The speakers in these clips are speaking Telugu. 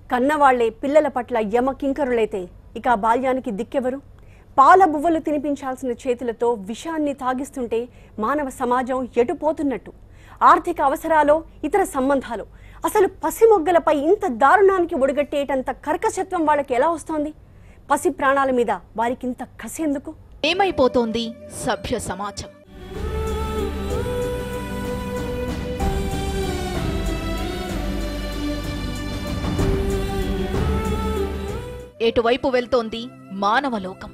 కన్నవాళ్లే పిల్లల పట్ల యమ కింకరులైతే ఇక ఆ బాల్యానికి దిక్కెవరు పాల బువ్వలు తినిపించాల్సిన చేతులతో విషాన్ని తాగిస్తుంటే మానవ సమాజం ఎటుపోతున్నట్టు ఆర్థిక అవసరాలో ఇతర సంబంధాలు అసలు పసిమొగ్గలపై ఇంత దారుణానికి ఒడిగట్టేటంత కర్కశత్వం వాళ్ళకి ఎలా వస్తోంది పసి ప్రాణాల మీద వారికి ఇంత కసేందుకు ఏమైపోతోంది సభ్య సమాజం ఎటువైపు వెళ్తోంది మానవ లోకం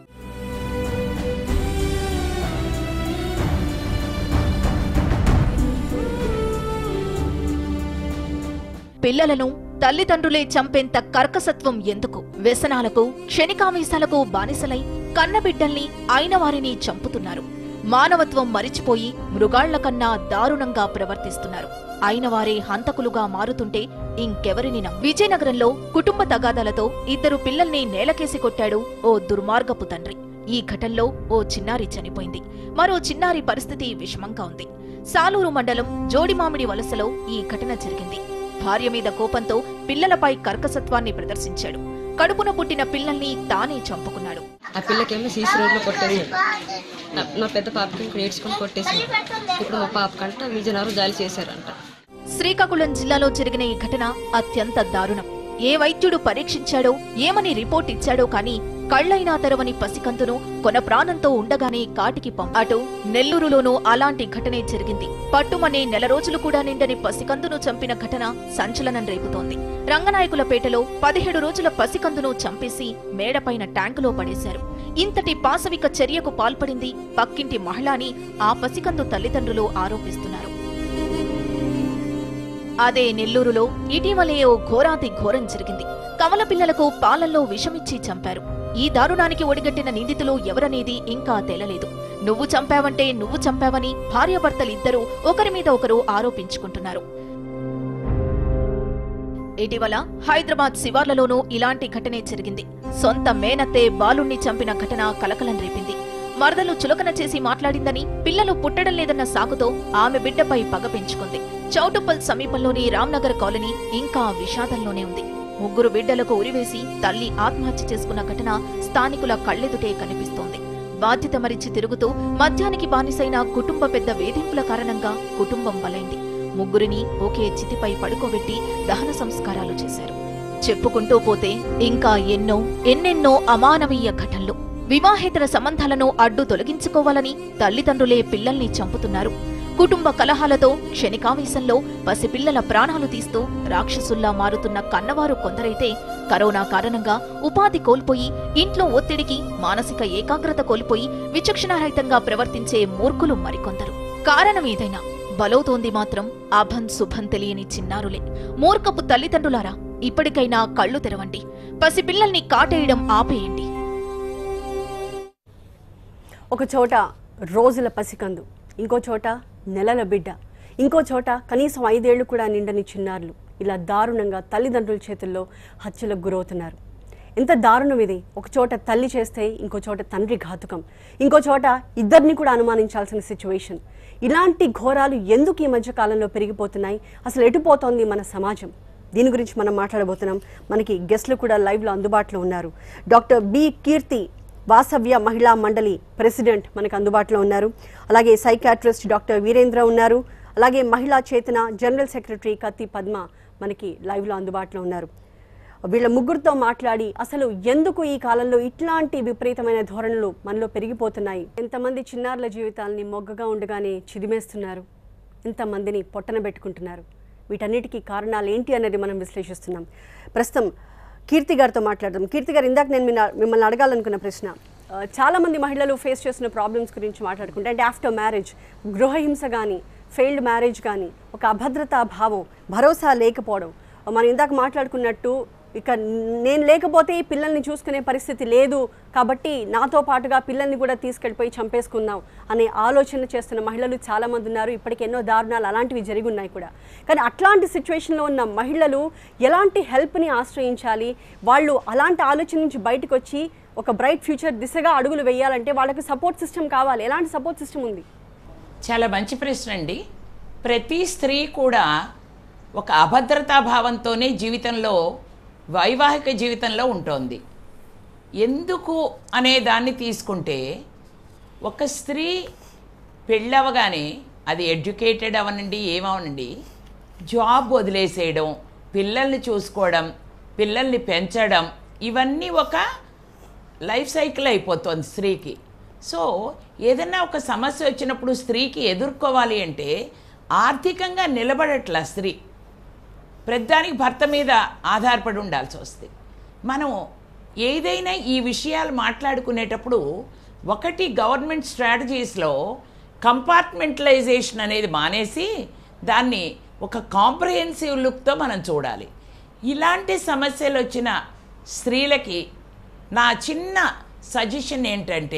పిల్లలను తల్లిదండ్రులే చంపేంత కర్కసత్వం ఎందుకు వ్యసనాలకు క్షణికావేశాలకు బానిసలై కన్నబిడ్డల్ని అయిన వారిని చంపుతున్నారు మానవత్వం మరిచిపోయి మృగాళ్ల కన్నా దారుణంగా ప్రవర్తిస్తున్నారు అయిన వారే హంతకులుగా మారుతుంటే ఇంకెవరిని నమ్మ విజయనగరంలో కుటుంబ తగాదాలతో ఇద్దరు పిల్లల్ని నేలకేసి కొట్టాడు ఓ దుర్మార్గపు తండ్రి ఈ ఘటనలో ఓ చిన్నారి చనిపోయింది మరో చిన్నారి పరిస్థితి విషమంగా ఉంది సాలూరు మండలం జోడిమామిడి వలసలో ఈ ఘటన జరిగింది భార్య మీద కోపంతో పిల్లలపై కర్కసత్వాన్ని ప్రదర్శించాడు కడుపున పుట్టిన పిల్లల్ని తానే చంపుకున్నాడు ఆ పిల్లకేమో సీసీ రోడ్లో కొట్టేసాడు నా- నా పెద్ద పాపకి ఇంకో ఏడ్చుకొని కొట్టేసాడు ఇప్పుడు మా పాపకంట విజయనగరం జాలి చేశారంట శ్రీకాకుళం జిల్లాలో జరిగిన ఈ ఘటన అత్యంత దారుణం ఏ వైద్యుడు పరీక్షించాడో ఏమని రిపోర్ట్ ఇచ్చాడో కానీ కళ్ళైనా తెరవని పసికందును కొన ప్రాణంతో ఉండగానే కాటికి పం అటు నెల్లూరులోనూ అలాంటి ఘటనే జరిగింది పట్టుమనే నెల రోజులు కూడా నిండని పసికందును చంపిన ఘటన సంచలనం రేపుతోంది రంగనాయకులపేటలో పదిహేడు రోజుల పసికందును చంపేసి మేడపైన ట్యాంకులో పడేశారు ఇంతటి పాశవిక చర్యకు పాల్పడింది పక్కింటి మహిళని ఆ పసికందు తల్లిదండ్రులు ఆరోపిస్తున్నారు అదే నెల్లూరులో ఇటీవలే ఓ ఘోరాతి ఘోరం జరిగింది కమల పిల్లలకు పాలల్లో విషమిచ్చి చంపారు ఈ దారుణానికి ఒడిగట్టిన నిందితులు ఎవరనేది ఇంకా తేలలేదు నువ్వు చంపావంటే నువ్వు చంపావని భార్యాభర్తలిద్దరూ ఒకరి మీద ఒకరు ఆరోపించుకుంటున్నారు ఇటీవల హైదరాబాద్ శివార్లలోనూ ఇలాంటి ఘటనే జరిగింది సొంత మేనత్తే బాలుణ్ణి చంపిన ఘటన కలకలం రేపింది మరదలు చులకన చేసి మాట్లాడిందని పిల్లలు పుట్టడం లేదన్న సాకుతో ఆమె బిడ్డపై పగ పెంచుకుంది చౌటుప్పల్ సమీపంలోని రామ్నగర్ కాలనీ ఇంకా విషాదంలోనే ఉంది ముగ్గురు బిడ్డలకు ఉరివేసి తల్లి ఆత్మహత్య చేసుకున్న ఘటన స్థానికుల కళ్ళెదుటే కనిపిస్తోంది బాధ్యత మరిచి తిరుగుతూ మద్యానికి బానిసైన కుటుంబ పెద్ద వేధింపుల కారణంగా కుటుంబం బలైంది ముగ్గురిని ఒకే చితిపై పడుకోబెట్టి దహన సంస్కారాలు చేశారు చెప్పుకుంటూ పోతే ఇంకా ఎన్నో ఎన్నెన్నో అమానవీయ ఘటనలు వివాహేతర సంబంధాలను అడ్డు తొలగించుకోవాలని తల్లిదండ్రులే పిల్లల్ని చంపుతున్నారు కుటుంబ కలహాలతో క్షణికావేశంలో పసిపిల్లల ప్రాణాలు తీస్తూ రాక్షసుల్లా మారుతున్న కన్నవారు కొందరైతే కరోనా కారణంగా ఉపాధి కోల్పోయి ఇంట్లో ఒత్తిడికి మానసిక ఏకాగ్రత కోల్పోయి విచక్షణారహితంగా ప్రవర్తించే మూర్ఖులు మరికొందరు కారణం ఏదైనా బలవుతోంది మాత్రం అభం శుభం తెలియని చిన్నారులే మూర్ఖపు తల్లిదండ్రులారా ఇప్పటికైనా కళ్ళు తెరవండి పసిపిల్లల్ని కాటేయడం ఆపేయండి ఒక చోట రోజుల పసికందు ఇంకో చోట నెలల బిడ్డ ఇంకో చోట కనీసం ఐదేళ్లు కూడా నిండని చిన్నారులు ఇలా దారుణంగా తల్లిదండ్రుల చేతుల్లో హత్యలకు గురవుతున్నారు ఎంత దారుణం ఇది ఒక చోట తల్లి చేస్తే ఇంకో చోట తండ్రి ఘాతుకం ఇంకో చోట ఇద్దరిని కూడా అనుమానించాల్సిన సిచ్యువేషన్ ఇలాంటి ఘోరాలు ఎందుకు ఈ మధ్య కాలంలో పెరిగిపోతున్నాయి అసలు ఎటుపోతోంది మన సమాజం దీని గురించి మనం మాట్లాడబోతున్నాం మనకి గెస్ట్లు కూడా లైవ్లో అందుబాటులో ఉన్నారు డాక్టర్ బి కీర్తి వాసవ్య మహిళా మండలి ప్రెసిడెంట్ మనకు అందుబాటులో ఉన్నారు అలాగే సైకాట్రిస్ట్ డాక్టర్ వీరేంద్ర ఉన్నారు అలాగే మహిళా చేతన జనరల్ సెక్రటరీ కత్తి పద్మ మనకి లైవ్లో అందుబాటులో ఉన్నారు వీళ్ళ ముగ్గురితో మాట్లాడి అసలు ఎందుకు ఈ కాలంలో ఇట్లాంటి విపరీతమైన ధోరణులు మనలో పెరిగిపోతున్నాయి ఎంతమంది చిన్నారుల జీవితాలని మొగ్గగా ఉండగానే చిదిమేస్తున్నారు ఎంతమందిని పొట్టన పెట్టుకుంటున్నారు వీటన్నిటికీ కారణాలు ఏంటి అనేది మనం విశ్లేషిస్తున్నాం ప్రస్తుతం కీర్తి గారితో మాట్లాడదాం కీర్తి గారు ఇందాక నేను మిన్న- మిమ్మల్ని అడగాలనుకున్న ప్రశ్న ఆ, చాలా మంది మహిళలు ఫేస్ చేస్తున్న ప్రాబ్లమ్స్ గురించి మాట్లాడుకుంటే అంటే ఆఫ్టర్ మ్యారేజ్ గృహహింస కానీ ఫెయిల్డ్ మ్యారేజ్ కానీ ఒక అభద్రతా భావం భరోసా లేకపోవడం మనం ఇందాక మాట్లాడుకున్నట్టు ఇక నేను లేకపోతే ఈ పిల్లల్ని చూసుకునే పరిస్థితి లేదు కాబట్టి నాతో పాటుగా పిల్లల్ని కూడా తీసుకెళ్ళిపోయి చంపేసుకుందాం అనే ఆలోచన చేస్తున్న మహిళలు చాలామంది ఉన్నారు ఇప్పటికి ఎన్నో దారుణాలు అలాంటివి జరిగి ఉన్నాయి కూడా కానీ అట్లాంటి సిచ్యువేషన్లో ఉన్న మహిళలు ఎలాంటి హెల్ప్ని ఆశ్రయించాలి వాళ్ళు అలాంటి ఆలోచన నుంచి బయటకు వచ్చి ఒక బ్రైట్ ఫ్యూచర్ దిశగా అడుగులు వేయాలంటే వాళ్ళకి సపోర్ట్ సిస్టమ్ కావాలి ఎలాంటి సపోర్ట్ సిస్టమ్ ఉంది చాలా మంచి ప్రశ్న అండి ప్రతి స్త్రీ కూడా ఒక అభద్రతా భావంతోనే జీవితంలో వైవాహిక జీవితంలో ఉంటుంది ఎందుకు అనే దాన్ని తీసుకుంటే ఒక స్త్రీ పెళ్ళవగానే అది ఎడ్యుకేటెడ్ అవనండి ఏమవనండి జాబ్ వదిలేసేయడం పిల్లల్ని చూసుకోవడం పిల్లల్ని పెంచడం ఇవన్నీ ఒక లైఫ్ సైకిల్ అయిపోతుంది స్త్రీకి సో ఏదన్నా ఒక సమస్య వచ్చినప్పుడు స్త్రీకి ఎదుర్కోవాలి అంటే ఆర్థికంగా నిలబడట్ల స్త్రీ ప్రతిదానికి భర్త మీద ఆధారపడి ఉండాల్సి వస్తుంది మనం ఏదైనా ఈ విషయాలు మాట్లాడుకునేటప్పుడు ఒకటి గవర్నమెంట్ స్ట్రాటజీస్లో కంపార్ట్మెంటలైజేషన్ అనేది మానేసి దాన్ని ఒక కాంప్రహెన్సివ్ లుక్తో మనం చూడాలి ఇలాంటి సమస్యలు వచ్చిన స్త్రీలకి నా చిన్న సజెషన్ ఏంటంటే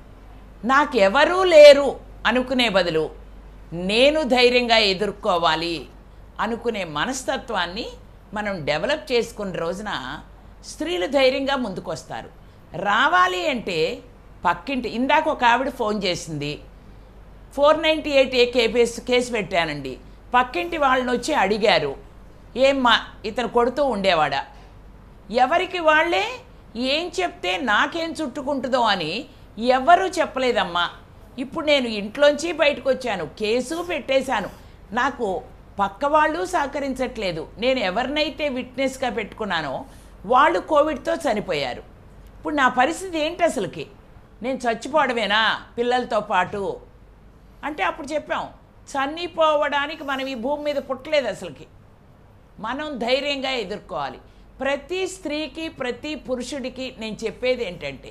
నాకెవరూ లేరు అనుకునే బదులు నేను ధైర్యంగా ఎదుర్కోవాలి అనుకునే మనస్తత్వాన్ని మనం డెవలప్ చేసుకున్న రోజున స్త్రీలు ధైర్యంగా ముందుకొస్తారు రావాలి అంటే పక్కింటి ఇందాక ఒక ఆవిడ ఫోన్ చేసింది four ninety eight A case case పెట్టానండి పక్కింటి వాళ్ళని వచ్చి అడిగారు ఏమ్మా ఇతను కొడుతూ ఉండేవాడా ఎవరికి వాళ్ళే ఏం చెప్తే నాకేం చుట్టుకుంటుందో అని ఎవ్వరూ చెప్పలేదమ్మా ఇప్పుడు నేను ఇంట్లోంచి బయటకు వచ్చాను కేసు పెట్టేశాను నాకు పక్క వాళ్ళు సహకరించట్లేదు నేను ఎవరినైతే విట్నెస్గా పెట్టుకున్నానో వాళ్ళు కోవిడ్తో చనిపోయారు ఇప్పుడు నా పరిస్థితి ఏంటి అసలుకి నేను చచ్చిపోవడమేనా పిల్లలతో పాటు అంటే అప్పుడు చెప్పాం చనిపోవడానికి మనం ఈ భూమి మీద పుట్టలేదు అసలుకి మనం ధైర్యంగా ఎదుర్కోవాలి ప్రతి స్త్రీకి ప్రతి పురుషుడికి నేను చెప్పేది ఏంటంటే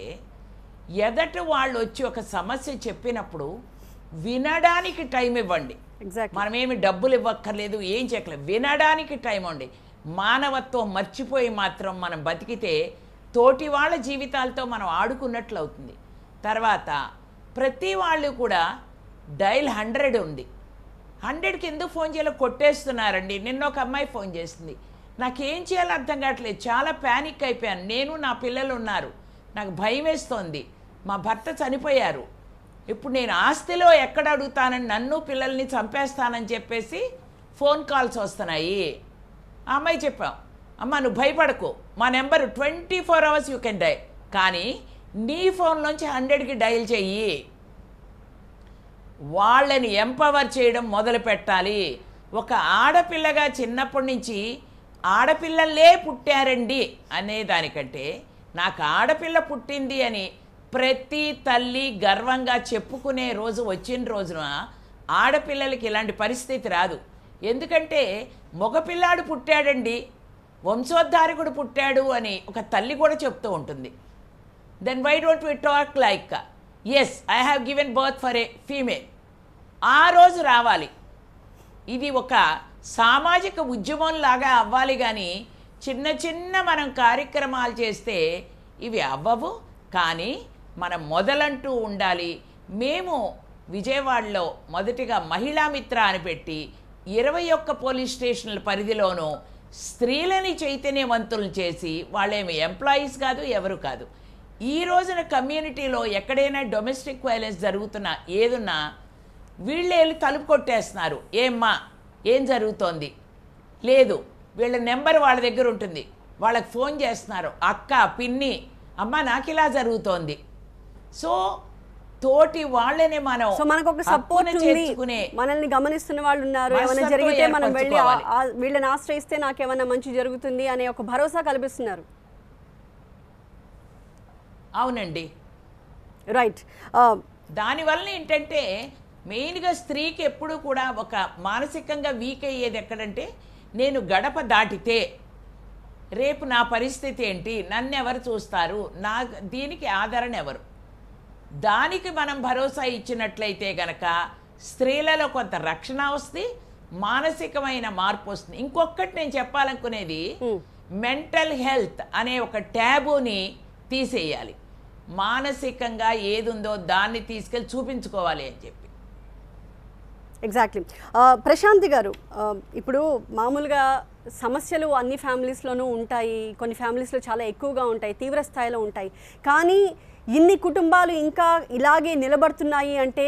ఎదట వాళ్ళు వచ్చి ఒక సమస్య చెప్పినప్పుడు వినడానికి టైం ఇవ్వండి ఎగ్జాక్ట్ మనమేమి డబ్బులు ఇవ్వక్కర్లేదు ఏం చేయక్కర్లేదు వినడానికి టైం ఉండి మానవత్వం మర్చిపోయి మాత్రం మనం బతికితే తోటి వాళ్ళ జీవితాలతో మనం ఆడుకున్నట్లు అవుతుంది తర్వాత ప్రతి వాళ్ళు కూడా డైల్ హండ్రెడ్ ఉంది హండ్రెడ్కి ఎందుకు ఫోన్ చేయాలో కొట్టేస్తున్నారండి నిన్న ఒక అమ్మాయి ఫోన్ చేసింది నాకేం చేయాలో అర్థం కావట్లేదు చాలా ప్యానిక్ అయిపోయాను నేను నా పిల్లలు ఉన్నారు నాకు భయం వేస్తోంది మా భర్త చనిపోయారు ఇప్పుడు నేను ఆస్తిలో ఎక్కడ అడుగుతానని నన్ను పిల్లల్ని చంపేస్తానని చెప్పేసి ఫోన్ కాల్స్ వస్తున్నాయి ఆ అమ్మాయి చెప్పాం అమ్మ నువ్వు భయపడకు మా number twenty four hours you can dial కానీ నీ ఫోన్లోంచి హండ్రెడ్కి డయల్ చెయ్యి వాళ్ళని ఎంపవర్ చేయడం మొదలు పెట్టాలి ఒక ఆడపిల్లగా చిన్నప్పటి నుంచి ఆడపిల్లలే పుట్టారండి అనే దానికంటే నాకు ఆడపిల్ల పుట్టింది అని ప్రతి తల్లి గర్వంగా చెప్పుకునే రోజు వచ్చిన రోజున ఆడపిల్లలకి ఇలాంటి పరిస్థితి రాదు ఎందుకంటే మగపిల్లాడు పుట్టాడండి వంశోద్ధారకుడు పుట్టాడు అని ఒక తల్లి కూడా చెప్తూ ఉంటుంది then why don't we talk like yes I have given birth for a female ఆ రోజు రావాలి ఇది ఒక సామాజిక ఉద్యమం లాగా అవ్వాలి కానీ చిన్న చిన్న మనం కార్యక్రమాలు చేస్తే ఇవి అవ్వవు కానీ మనం మొదలంటూ ఉండాలి మేము విజయవాడలో మొదటిగా మహిళా మిత్ర అని పెట్టి ఇరవై ఒక్క పోలీస్ స్టేషన్ల పరిధిలోనూ స్త్రీలని చైతన్యవంతులు చేసి వాళ్ళేమి ఎంప్లాయీస్ కాదు ఎవరు కాదు ఈ రోజున కమ్యూనిటీలో ఎక్కడైనా డొమెస్టిక్ వైలెన్స్ జరుగుతున్నా ఏదున్నా వీళ్ళే వెళ్ళి తలుపు కొట్టేస్తున్నారు ఏమ్మా ఏం జరుగుతోంది లేదు వీళ్ళ నెంబర్ వాళ్ళ దగ్గర ఉంటుంది వాళ్ళకి ఫోన్ చేస్తున్నారు అక్క పిన్ని అమ్మ నాకు ఇలా జరుగుతోంది సో తోటి వాళ్ళని మనం సో మనకు ఒక సపోర్ట్ హక్కున ఉంది చేర్చుకునే మనల్ని గమనిస్తున్న వాళ్ళు ఉన్నారు ఏమైనా మనస్తత్వం జరిగితే మనం వెళ్ళి ఆ- ఏర్పరచుకోవాలి. ఆ- వీళ్ళని ఆశ్రయిస్తే నాకేమైనా మంచి జరుగుతుంది అనే ఒక భరోసా కల్పిస్తున్నారు అవునండి రైట్ దానివల్ల ఏంటంటే మెయిన్గా స్త్రీకి ఎప్పుడు కూడా ఒక మానసికంగా వీక్ అయ్యేది ఎక్కడంటే నేను గడప దాటితే రేపు నా పరిస్థితి ఏంటి నన్ను ఎవరు చూస్తారు నా దీనికి ఆదరణ ఎవరు దానికి మనం భరోసా ఇచ్చినట్లయితే గనక స్త్రీలలో కొంత రక్షణ వస్తుంది మానసికమైన మార్పు వస్తుంది ఇంకొకటి నేను చెప్పాలనుకునేది మెంటల్ హెల్త్ అనే ఒక ట్యాబుని తీసేయాలి మానసికంగా ఏదుందో దాన్ని తీసుకెళ్ళి చూపించుకోవాలి అని చెప్పి ఎగ్జాక్ట్లీ ప్రశాంతి గారు ఆ, ఇప్పుడు మామూలుగా సమస్యలు అన్ని ఫ్యామిలీస్లోనూ ఉంటాయి కొన్ని ఫ్యామిలీస్లో చాలా ఎక్కువగా ఉంటాయి తీవ్ర స్థాయిలో ఉంటాయి కానీ ఇన్ని కుటుంబాలు ఇంకా ఇలాగే నిలబడుతున్నాయి అంటే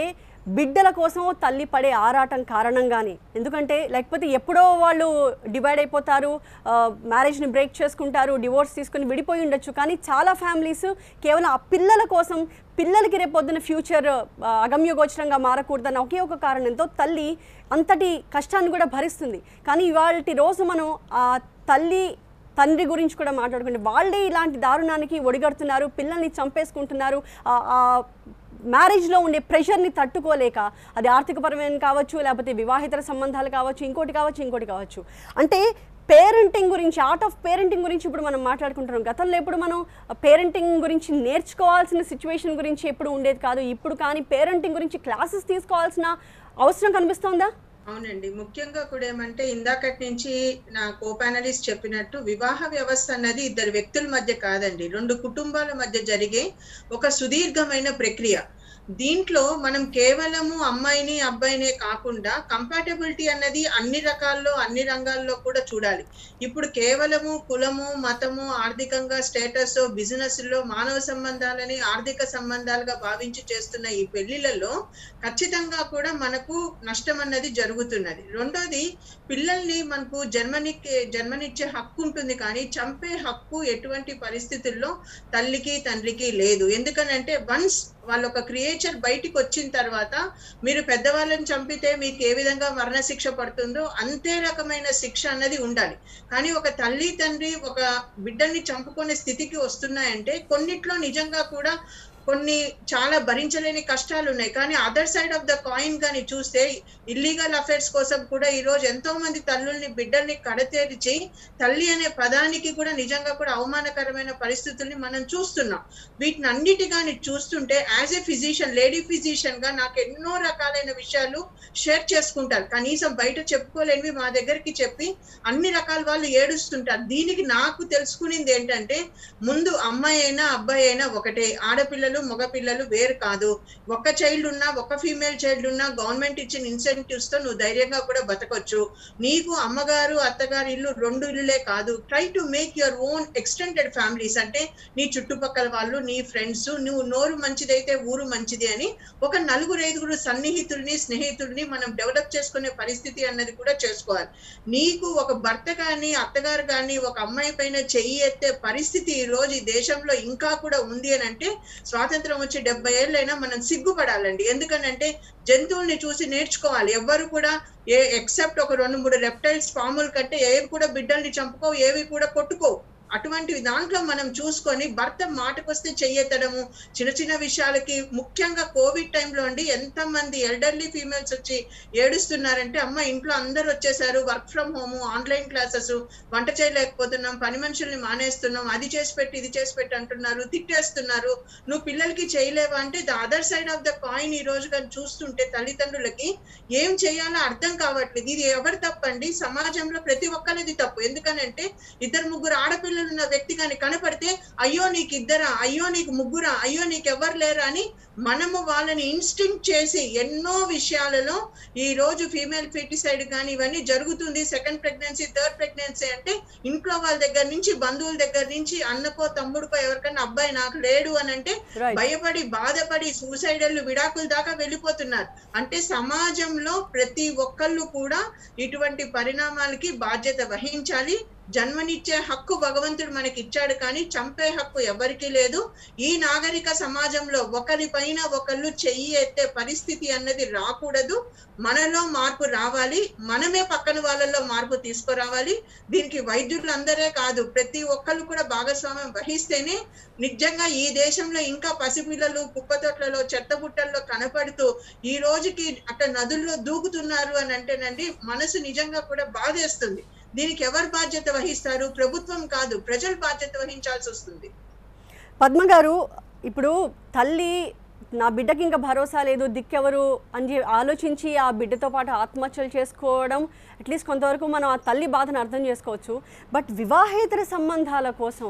బిడ్డల కోసం తల్లి పడే ఆరాటం కారణంగానే ఎందుకంటే లేకపోతే ఎప్పుడో వాళ్ళు డివైడ్ అయిపోతారు మ్యారేజ్ని బ్రేక్ చేసుకుంటారు డివోర్స్ తీసుకుని విడిపోయి ఉండొచ్చు కానీ చాలా ఫ్యామిలీస్ కేవలం ఆ పిల్లల కోసం పిల్లలకి రేపొద్దున ఫ్యూచర్ అగమ్యగోచరంగా మారకూడదన్న ఒకే ఒక కారణంతో తల్లి అంతటి కష్టాన్ని కూడా భరిస్తుంది కానీ ఇవాళ రోజు మనం ఆ తల్లి తండ్రి గురించి కూడా మాట్లాడుకుంటే వాళ్ళే ఇలాంటి దారుణానికి ఒడిగడుతున్నారు పిల్లల్ని చంపేసుకుంటున్నారు ఆ- ఆ మ్యారేజ్లో ఉండే ప్రెషర్ని తట్టుకోలేక అది ఆర్థికపరమైన కావచ్చు లేకపోతే వివాహితర సంబంధాలు కావచ్చు ఇంకోటి కావచ్చు ఇంకోటి కావచ్చు అంటే పేరెంటింగ్ గురించి ఆర్ట్ ఆఫ్ పేరెంటింగ్ గురించి ఇప్పుడు మనం మాట్లాడుకుంటున్నాం గతంలో ఎప్పుడు మనం పేరెంటింగ్ గురించి నేర్చుకోవాల్సిన సిచ్యువేషన్ గురించి ఎప్పుడు ఉండేది కాదు ఇప్పుడు కానీ పేరెంటింగ్ గురించి క్లాసెస్ తీసుకోవాల్సిన అవసరం కనిపిస్తోందా అవునండి ముఖ్యంగా కూడా ఏమంటే ఇందాకటి నుంచి నా కో పానలిస్ట్ చెప్పినట్టు వివాహ వ్యవస్థ అన్నది ఇద్దరు వ్యక్తుల మధ్య కాదండి రెండు కుటుంబాల మధ్య జరిగే ఒక సుదీర్ఘమైన ప్రక్రియ దీంట్లో మనం కేవలము అమ్మాయిని అబ్బాయినే కాకుండా కంపాటబిలిటీ అన్నది అన్ని రకాల్లో అన్ని రంగాల్లో కూడా చూడాలి ఇప్పుడు కేవలము కులము మతము ఆర్థికంగా స్టేటస్ బిజినెస్ లో మానవ సంబంధాలని ఆర్థిక సంబంధాలుగా భావించి చేస్తున్న ఈ పెళ్లిలలో ఖచ్చితంగా కూడా మనకు నష్టం అన్నది జరుగుతున్నది రెండోది పిల్లల్ని మనకు జన్మని జన్మనిచ్చే హక్కు ఉంటుంది కానీ చంపే హక్కు ఎటువంటి పరిస్థితుల్లో తల్లికి తండ్రికి లేదు ఎందుకనంటే వన్స్ వాళ్ళ ఒక క్రియేచర్ బయటికి వచ్చిన తర్వాత మీరు పెద్దవాళ్ళని చంపితే మీకు ఏ విధంగా మరణశిక్ష పడుతుందో అంతే రకమైన శిక్ష అన్నది ఉండాలి కానీ ఒక తల్లి తండ్రి ఒక బిడ్డల్ని చంపుకునే స్థితికి వస్తున్నాయంటే కొన్నిట్లో నిజంగా కూడా కొన్ని చాలా భరించలేని కష్టాలు ఉన్నాయి కానీ other side of the coin కానీ చూస్తే ఇల్లీగల్ అఫైర్స్ కోసం కూడా ఈ రోజు ఎంతో మంది తల్లుల్ని బిడ్డల్ని కడతేర్చి తల్లి అనే పదానికి కూడా నిజంగా కూడా అవమానకరమైన పరిస్థితుల్ని మనం చూస్తున్నాం వీటిని అన్నిటి కానీ చూస్తుంటే as a physician lady physician గా నాకు ఎన్నో రకాలైన విషయాలు షేర్ చేసుకుంటారు కనీసం బయట చెప్పుకోలేనివి మా దగ్గరికి చెప్పి అన్ని రకాల వాళ్ళు ఏడుస్తుంటారు దీనికి నాకు తెలుసుకునింది ఏంటంటే ముందు అమ్మాయి అయినా అబ్బాయి అయినా ఒకటే ఆడపిల్లలు మగపిల్లలు వేరు కాదు ఒక్క చైల్డ్ ఉన్నా ఒక ఫీమేల్ చైల్డ్ ఉన్నా గవర్నమెంట్ ఇచ్చిన ఇన్సెంటివ్స్ తో నువ్వు ధైర్యంగా కూడా బతకొచ్చు నీకు అమ్మగారు అత్తగారి ఇల్లు రెండు ఇల్లులే కాదు try to make your own extended families అంటే నీ చుట్టుపక్కల వాళ్ళు నీ ఫ్రెండ్స్ నువ్వు నోరు మంచిదైతే ఊరు మంచిది అని ఒక నలుగురు ఐదుగురు సన్నిహితుల్ని స్నేహితుల్ని మనం డెవలప్ చేసుకునే పరిస్థితి అన్నది కూడా చేసుకోవాలి నీకు ఒక భర్త కానీ అత్తగారు కానీ ఒక అమ్మాయి పైన చెయ్యి ఎత్తే పరిస్థితి ఈ రోజు ఈ దేశంలో ఇంకా కూడా ఉంది అని అంటే స్వాతంత్రం వచ్చి డెబ్బై ఏళ్ళైనా మనం సిగ్గుపడాలండి ఎందుకనంటే జంతువుల్ని చూసి నేర్చుకోవాలి ఎవ్వరు కూడా ఏ ఎక్సెప్ట్ ఒక రెండు మూడు రెప్టైల్స్ పాములు కంటే ఏవి కూడా బిడ్డల్ని చంపుకోవు ఏవి కూడా కొట్టుకోవు అటువంటి దాంట్లో మనం చూసుకొని భర్త మాటకొస్తే చెయ్యెత్తడము చిన్న చిన్న విషయాలకి ముఖ్యంగా కోవిడ్ టైంలో అండి ఎంత మంది ఎల్డర్లీ ఫీమేల్స్ వచ్చి ఏడుస్తున్నారంటే అమ్మ ఇంట్లో అందరు వచ్చేసారు work from home online classes వంట చేయలేకపోతున్నాం పని మనుషుల్ని మానేస్తున్నాం అది చేసి పెట్టి ఇది చేసి పెట్టి అంటున్నారు తిట్టేస్తున్నారు నువ్వు పిల్లలకి చేయలేవా అంటే the other side of the coin ఈ రోజు కానీ చూస్తుంటే తల్లిదండ్రులకి ఏం చేయాలో అర్థం కావట్లేదు ఇది ఎవరు తప్పండి సమాజంలో ప్రతి ఒక్కరిది తప్పు ఎందుకనంటే ఇద్దరు ముగ్గురు ఆడపిల్లలు ఉన్న వ్యక్తి కానీ కనపడితే అయ్యో నీకు ఇద్దరా అయ్యో నీకు ముగ్గురా అయ్యో నీకు ఎవరు లేరా అని మనము వాళ్ళని ఇన్స్టింక్ట్ చేసి ఎన్నో విషయాలలో ఈ రోజు ఫీమేల్ ఫెటిసైడ్ కానీ ఇవన్నీ జరుగుతుంది సెకండ్ ప్రెగ్నెన్సీ థర్డ్ ప్రెగ్నెన్సీ అంటే ఇంట్లో వాళ్ళ దగ్గర నుంచి బంధువుల దగ్గర నుంచి అన్నకో తమ్ముడుకో ఎవరికైనా అబ్బాయి నాకు లేడు అని అంటే Right. భయపడి బాధపడి సూసైడల్ విడాకుల దాకా వెళ్ళిపోతున్నారు అంటే సమాజంలో ప్రతి ఒక్కళ్ళు కూడా ఇటువంటి పరిణామాలకి బాధ్యత వహించాలి జన్మనిచ్చే హక్కు భగవంతుడు మనకి ఇచ్చాడు కానీ చంపే హక్కు ఎవరికీ లేదు ఈ నాగరిక సమాజంలో ఒకరి పైన ఒకళ్ళు చెయ్యి ఎత్తే పరిస్థితి అన్నది రాకూడదు మనలో మార్పు రావాలి మనమే పక్కన వాళ్ళలో మార్పు తీసుకురావాలి దీనికి వైద్యులు అందరే కాదు ప్రతి ఒక్కళ్ళు కూడా భాగస్వామ్యం వహిస్తేనే నిజంగా ఈ దేశంలో ఇంకా పసిపిల్లలు కుప్పతొట్లలో చెత్తబుట్టల్లో కనపడుతూ ఈ రోజుకి అట్లా నదుల్లో దూకుతున్నారు అని అంటేనండి మనసు నిజంగా కూడా బాధేస్తుంది దీనికి ఎవరు బాధ్యత వహిస్తారు ప్రభుత్వం కాదు ప్రజలు బాధ్యత వహించాల్సి వస్తుంది పద్మ గారు ఇప్పుడు తల్లి నా బిడ్డకి ఇంకా భరోసా లేదు దిక్కెవరు అని చెప్పి ఆలోచించి ఆ బిడ్డతో పాటు ఆత్మహత్యలు చేసుకోవడం అట్లీస్ట్ కొంతవరకు మనం ఆ తల్లి బాధను అర్థం చేసుకోవచ్చు బట్ వివాహేతర సంబంధాల కోసం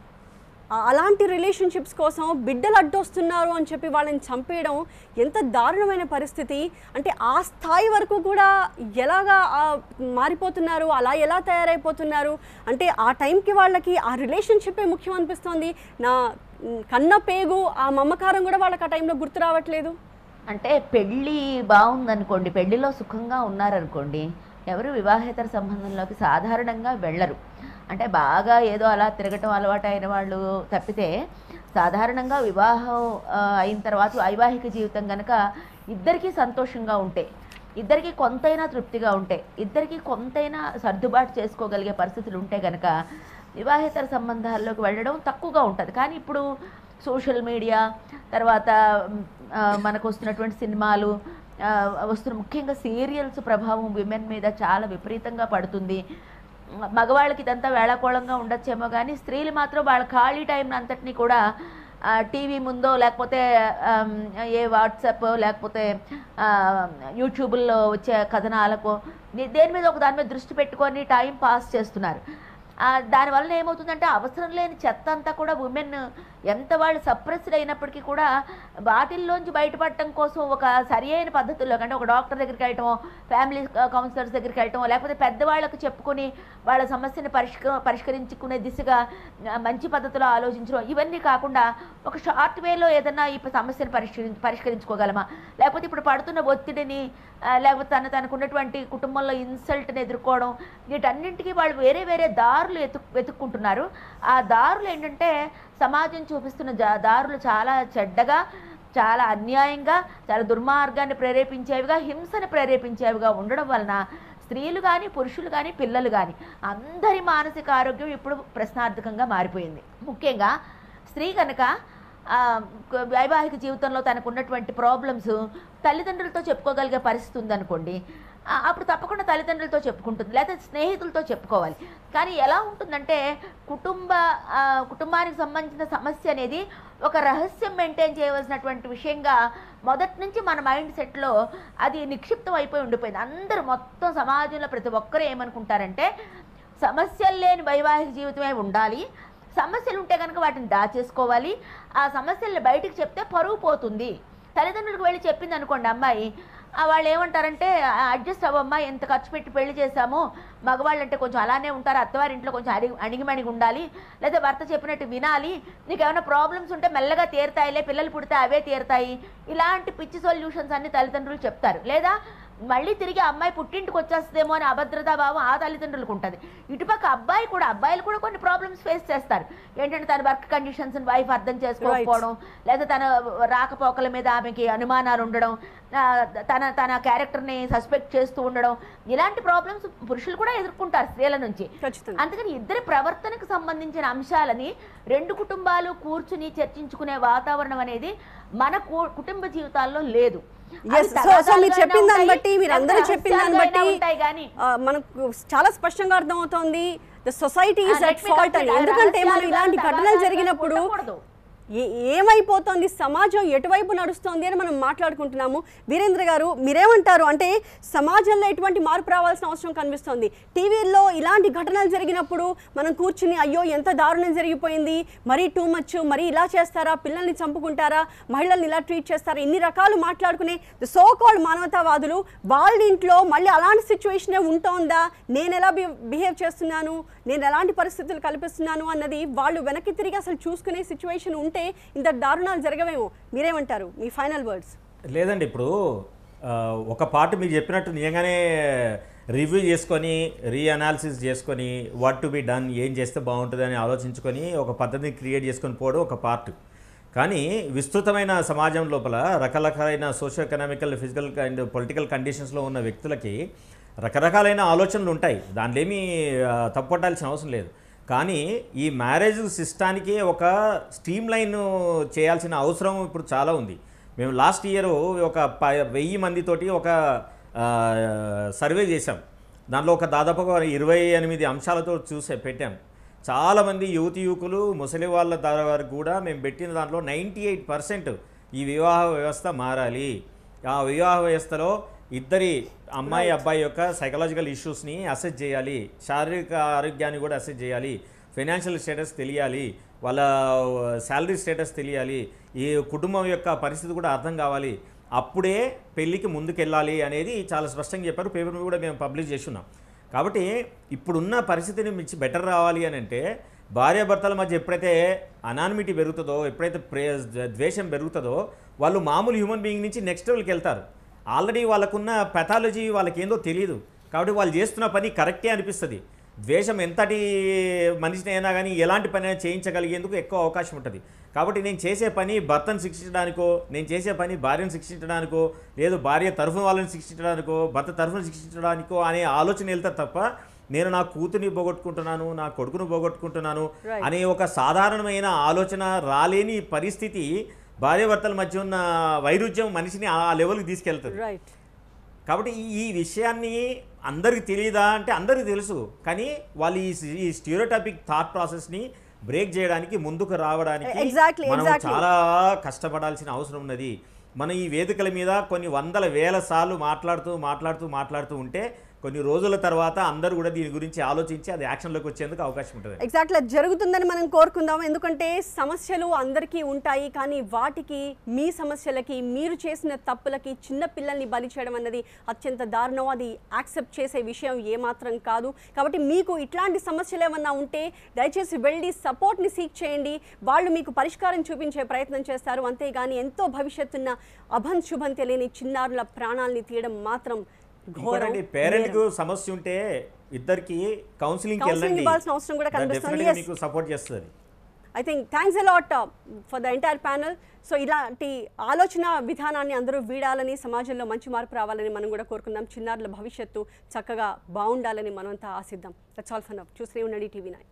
ఆ- అలాంటి రిలేషన్షిప్స్ కోసం బిడ్డలు అడ్డొస్తున్నారు అని చెప్పి వాళ్ళని చంపేయడం ఎంత దారుణమైన పరిస్థితి అంటే ఆ స్థాయి వరకు కూడా ఎలాగా ఆ మారిపోతున్నారు అలా ఎలా తయారైపోతున్నారు అంటే ఆ టైంకి వాళ్ళకి ఆ రిలేషన్షిప్పే ముఖ్యం అనిపిస్తోంది నా మ్, కన్న పేగు ఆ మమకారం కూడా వాళ్ళకి ఆ టైంలో గుర్తు రావట్లేదు అంటే పెళ్ళి బాగుందనుకోండి పెళ్లిలో సుఖంగా ఉన్నారనుకోండి ఎవరు వివాహేతర సంబంధంలోకి సాధారణంగా వెళ్ళరు అంటే బాగా ఏదో అలా తిరగటం అలవాటు అయిన వాళ్ళు తప్పితే సాధారణంగా వివాహం ఆ, అయిన తర్వాత వైవాహిక జీవితం కనుక ఇద్దరికీ సంతోషంగా ఉంటే ఇద్దరికి కొంతైనా తృప్తిగా ఉంటే ఇద్దరికి కొంతైనా సర్దుబాటు చేసుకోగలిగే పరిస్థితులు ఉంటే కనుక వివాహేతర సంబంధాల్లోకి వెళ్ళడం తక్కువగా ఉంటుంది కానీ ఇప్పుడు సోషల్ మీడియా తర్వాత మ్, ఆ, మనకు వస్తున్నటువంటి సినిమాలు ఆ, వస్తున్న ముఖ్యంగా సీరియల్స్ ప్రభావం విమెన్ మీద చాలా విపరీతంగా పడుతుంది మగవాళ్ళకి ఇదంతా వేళాకోళంగా ఉండొచ్చేమో కానీ స్త్రీలు మాత్రం వాళ్ళ ఖాళీ టైం అంతటిని కూడా ఆ, టీవీ ముందో లేకపోతే ఆమ్, ఏ వాట్సాప్ లేకపోతే ఆ, యూట్యూబ్లో వచ్చే కథనాలకు దే- దేని మీద ఒక దాని మీద దృష్టి పెట్టుకొని టైం పాస్ చేస్తున్నారు ఆ, దానివల్ల ఏమవుతుందంటే అవసరం లేని చెత్త అంతా కూడా ఉమెన్ ఎంత వాళ్ళు సప్రెస్డ్ అయినప్పటికీ కూడా వాటిల్లోంచి బయటపడటం కోసం ఒక సరి అయిన పద్ధతుల్లో అంటే ఒక డాక్టర్ దగ్గరికి వెళ్ళటమో ఫ్యామిలీ కౌన్సిలర్స్ దగ్గరికి వెళ్ళటమో లేకపోతే పెద్దవాళ్ళకు చెప్పుకొని వాళ్ళ సమస్యని పరిష్క పరిష్కరించుకునే దిశగా ఆ, మంచి పద్ధతిలో ఆలోచించడం ఇవన్నీ కాకుండా ఒక షార్ట్ వేలో ఏదన్నా ఈ సమస్యను పరిష్కరి పరిష్కరించుకోగలమా లేకపోతే ఇప్పుడు పడుతున్న ఒత్తిడిని ఆ, లేకపోతే తన తనకున్నటువంటి కుటుంబంలో ఇన్సల్ట్ని ఎదుర్కోవడం వీటన్నింటికీ వాళ్ళు వేరే వేరే దారులు ఎతు వెతుక్కుంటున్నారు ఆ దారులు ఏంటంటే సమాజం చూపిస్తున్న జా- దారులు చాలా చెడ్డగా చాలా అన్యాయంగా చాలా దుర్మార్గాన్ని ప్రేరేపించేవిగా హింసను ప్రేరేపించేవిగా ఉండడం వలన స్త్రీలు కానీ పురుషులు కానీ పిల్లలు కానీ అందరి మానసిక ఆరోగ్యం ఇప్పుడు ప్రశ్నార్థకంగా మారిపోయింది ముఖ్యంగా స్త్రీ కనుక ఆ, క- వైవాహిక జీవితంలో తనకు ఉన్నటువంటి ప్రాబ్లమ్స్ తల్లిదండ్రులతో చెప్పుకోగలిగే పరిస్థితి ఉందనుకోండి ఆ, అప్పుడు తప్పకుండా తల్లిదండ్రులతో చెప్పుకుంటుంది లేకపోతే స్నేహితులతో చెప్పుకోవాలి కానీ ఎలా ఉంటుందంటే కుటుంబ ఆ, కుటుంబానికి సంబంధించిన సమస్య అనేది ఒక రహస్యం మెయింటైన్ చేయవలసినటువంటి విషయంగా మొదటి నుంచి మన మైండ్ సెట్లో అది నిక్షిప్తం అయిపోయి ఉండిపోయింది అందరూ మొత్తం సమాజంలో ప్రతి ఒక్కరూ ఏమనుకుంటారంటే సమస్యలు లేని వైవాహిక జీవితమే ఉండాలి సమస్యలు ఉంటే కనుక వాటిని దాచేసుకోవాలి ఆ సమస్యల్ని బయటికి చెప్తే పరువు పోతుంది తల్లిదండ్రులకు వెళ్ళి చెప్పింది అనుకోండి అమ్మాయి ఆ వాళ్ళు ఏమంటారంటే అడ్జస్ట్ అవ్వమ్మా ఎంత ఖర్చు పెట్టి పెళ్లి చేశాము మగవాళ్ళు అంటే కొంచెం అలానే ఉంటారు అత్తవారింట్లో కొంచెం అడిగి అణిగిమణిగి ఉండాలి లేదా భర్త చెప్పినట్టు వినాలి నీకు ఏమైనా ప్రాబ్లమ్స్ ఉంటే మెల్లగా తీరుతాయిలే పిల్లలు పుడితే అవే తీరుతాయి ఇలాంటి పిచ్చి సొల్యూషన్స్ అన్ని తల్లిదండ్రులు చెప్తారు లేదా మళ్ళీ తిరిగి అమ్మాయి పుట్టింటికి వచ్చేస్తుందేమో అని అభద్రతా భావం ఆ తల్లిదండ్రులకు ఉంటుంది ఇటుపక్క అబ్బాయి కూడా అబ్బాయిలు కూడా కొన్ని ప్రాబ్లమ్స్ ఫేస్ చేస్తారు ఏంటంటే తన వర్క్ కండిషన్స్ వైఫ్ అర్థం చేసుకోకపోవడం లేదా తన రాకపోకల మీద ఆమెకి అనుమానాలు ఉండడం ఆ, తన తన క్యారెక్టర్ని సస్పెక్ట్ చేస్తూ ఉండడం ఇలాంటి ప్రాబ్లమ్స్ పురుషులు కూడా ఎదుర్కొంటారు స్త్రీల నుంచి ఖచ్చితంగా అందుకని ఇద్దరి ప్రవర్తనకు సంబంధించిన అంశాలని రెండు కుటుంబాలు కూర్చుని చర్చించుకునే వాతావరణం అనేది మన కు- కుటుంబ జీవితాల్లో లేదు అవి Yes, so- so మీరు తగాదాలుగానే చెప్పిన దాన్ని ఉంటాయి, బట్టి మీరు అందరూ లేకపోతే చెప్పిన దాన్ని రహస్యాలుగానే బట్టి ఉంటాయి కానీ ఆ, మనకు చాలా స్పష్టంగా అర్థమవుతోంది the society is Ah, at let me fault అని complete. ఎందుకంటే మనం రహస్యాలు ఇలాంటి గాని ఘటనలు తగాదాలు జరిగినప్పుడు గాని ఉండకూడదు. ఏ- ఏమైపోతోంది సమాజం ఎటువైపు నడుస్తోంది అని మనం మాట్లాడుకుంటున్నాము వీరేంద్ర గారు మీరేమంటారు అంటే సమాజంలో ఎటువంటి మార్పు రావాల్సిన అవసరం కనిపిస్తోంది టీవీల్లో ఇలాంటి ఘటనలు జరిగినప్పుడు మనం కూర్చుని అయ్యో ఎంత దారుణం జరిగిపోయింది మరీ టూ మచ్ మరీ ఇలా చేస్తారా పిల్లల్ని చంపుకుంటారా మహిళల్ని ఇలా ట్రీట్ చేస్తారా ఇన్ని రకాలు మాట్లాడుకునే సో కాల్డ్ మానవతావాదులు వాళ్ళ ఇంట్లో మళ్ళీ అలాంటి సిచ్యువేషనే ఉంటోందా నేను ఎలా బిహేవ్ చేస్తున్నాను నేను ఎలాంటి పరిస్థితులు కల్పిస్తున్నాను అన్నది వాళ్ళు వెనక్కి తిరిగి అసలు చూసుకునే సిచ్యువేషన్ ఉంటే ఇంత దారుణాలు జరగవేమో మీరేమంటారు మీ ఫైనల్ వర్డ్స్ లేదండి ఇప్పుడు ఆ, ఒక పార్ట్ మీరు చెప్పినట్టు నిజంగానే రివ్యూ చేసుకొని రీఅనాలిసిస్ చేసుకొని వాట్ టు బి డన్ ఏం చేస్తే బాగుంటుంది అని ఆలోచించుకొని ఒక పద్ధతిని క్రియేట్ చేసుకొని పోవడం ఒక పార్ట్ కానీ విస్తృతమైన సమాజం లోపల రకరకాలైన socio economical physical and political కండిషన్స్లో ఉన్న వ్యక్తులకి రకరకాలైన ఆలోచనలు ఉంటాయి దాంట్లో ఏమీ ఆ, తప్పుపట్టాల్సిన అవసరం లేదు కానీ ఈ మ్యారేజ్ సిస్టానికి ఒక స్ట్రీమ్ లైన్ చేయాల్సిన అవసరం ఇప్పుడు చాలా ఉంది మేము లాస్ట్ ఇయర్ ఒక ప- వెయ్యి మందితోటి ఒక ఆ, సర్వే చేశాం దాంట్లో ఒక దాదాపు ఒక ఇరవై ఎనిమిది అంశాలతో చూసే పెట్టాం చాలామంది యువతి యువకులు ముసలి వాళ్ళ ద్వారా వరకు కూడా మేము పెట్టిన దాంట్లో నైంటీ ఎయిట్ పర్సెంట్ ఈ వివాహ వ్యవస్థ మారాలి ఆ వివాహ వ్యవస్థలో ఇద్దరి అమ్మాయి అబ్బాయి యొక్క సైకలాజికల్ ఇష్యూస్ని అసెస్ చేయాలి శారీరక ఆరోగ్యాన్ని కూడా అసెస్ చేయాలి ఫైనాన్షియల్ స్టేటస్ తెలియాలి వాళ్ళ శాలరీ స్టేటస్ తెలియాలి ఈ కుటుంబం యొక్క పరిస్థితి కూడా అర్థం కావాలి అప్పుడే పెళ్ళికి ముందుకెళ్ళాలి అనేది చాలా స్పష్టంగా చెప్పారు పేపర్ మీద కూడా మేము పబ్లిష్ చేస్తున్నాం కాబట్టి ఇప్పుడున్న పరిస్థితిని మించి బెటర్ రావాలి అని అంటే భార్యాభర్తల మధ్య ఎప్పుడైతే అనానిమిటీ పెరుగుతుందో ఎప్పుడైతే ప్రే ద్వేషం పెరుగుతుందో వాళ్ళు మామూలు హ్యూమన్ బీయింగ్ నుంచి నెక్స్ట్ లెవెల్కి వెళ్తారు ఆల్రెడీ వాళ్ళకున్న పెథాలజీ వాళ్ళకి ఏందో తెలియదు కాబట్టి వాళ్ళు చేస్తున్న పని కరెక్టే అనిపిస్తుంది ద్వేషం ఎంతటి మనిషిని అయినా కానీ ఎలాంటి పని అయినా చేయించగలిగేందుకు ఎక్కువ అవకాశం ఉంటుంది కాబట్టి నేను చేసే పని భర్తను శిక్షించడానికో నేను చేసే పని భార్యను శిక్షించడానికో లేదు భార్య తరఫున వాళ్ళని శిక్షించడానికో భర్త తరఫున శిక్షించడానికో అనే ఆలోచన వెళ్తా తప్ప నేను నా కూతుర్ని పోగొట్టుకుంటున్నాను నా కొడుకును పోగొట్టుకుంటున్నాను Right. అనే ఒక సాధారణమైన ఆలోచన రాలేని పరిస్థితి భార్యాభర్తల మధ్య ఉన్న వైరుధ్యం మనిషిని ఆ లెవెల్కి తీసుకెళ్తుంది రైట్ కాబట్టి ఈ ఈ విషయాన్ని అందరికి తెలియదా అంటే అందరికీ తెలుసు కానీ వాళ్ళు ఈ ఈ స్టీరియోటాపిక్ థాట్ ప్రాసెస్ని బ్రేక్ చేయడానికి ముందుకు రావడానికి Exactly, మనం exactly. చాలా కష్టపడాల్సిన అవసరం ఉన్నది మనం ఈ వేదికల మీద కొన్ని వందల వేల సార్లు మాట్లాడుతూ మాట్లాడుతూ మాట్లాడుతూ ఉంటే కొన్ని రోజుల తర్వాత అందరూ కూడా దీని గురించి ఆలోచించి అది యాక్షన్లోకి వచ్చేందుకు అవకాశం ఉంటుంది ఎగ్జాక్ట్గా జరుగుతుందని మనం కోరుకుందాం ఎందుకంటే సమస్యలు అందరికీ ఉంటాయి కానీ వాటికి మీ సమస్యలకి మీరు చేసిన తప్పులకి చిన్న పిల్లల్ని బలి చేయడం అన్నది అత్యంత దారుణం అది యాక్సెప్ట్ చేసే విషయం ఏమాత్రం కాదు కాబట్టి మీకు ఇట్లాంటి సమస్యలు ఏమన్నా ఉంటే దయచేసి వెళ్ళి సపోర్ట్ని సీక్ చేయండి వాళ్ళు మీకు పరిష్కారం చూపించే ప్రయత్నం చేస్తారు అంతేగాని ఎంతో భవిష్యత్తున్న అభం శుభం తెలియని చిన్నారుల ప్రాణాల్ని తీయడం మాత్రం ఘోరం ఇంకోటండి పేరెంట్ నేరం. కు సమస్య ఉంటే ఇద్దరికి కౌన్సిలింగ్ Counseling వెళ్ళండి ఇవ్వాల్సిన అవసరం కూడా కనిపిస్తుంది. డెఫినెట్గా Yes. మీకు సపోర్ట్ చేస్తుంది I think thanks a lot for the entire panel so ఇలాంటి ఆలోచన విధానాన్ని అందరూ వీడాలని సమాజంలో మంచి మార్పు రావాలని మనం కూడా కోరుకుందాం చిన్నారుల భవిష్యత్తు చక్కగా బాగుండాలని మనమంతా ఆశిద్దాం దట్స్ ఆల్ ఫర్ నవ్ చూస్తూనే ఉండండి టీవీ నైన్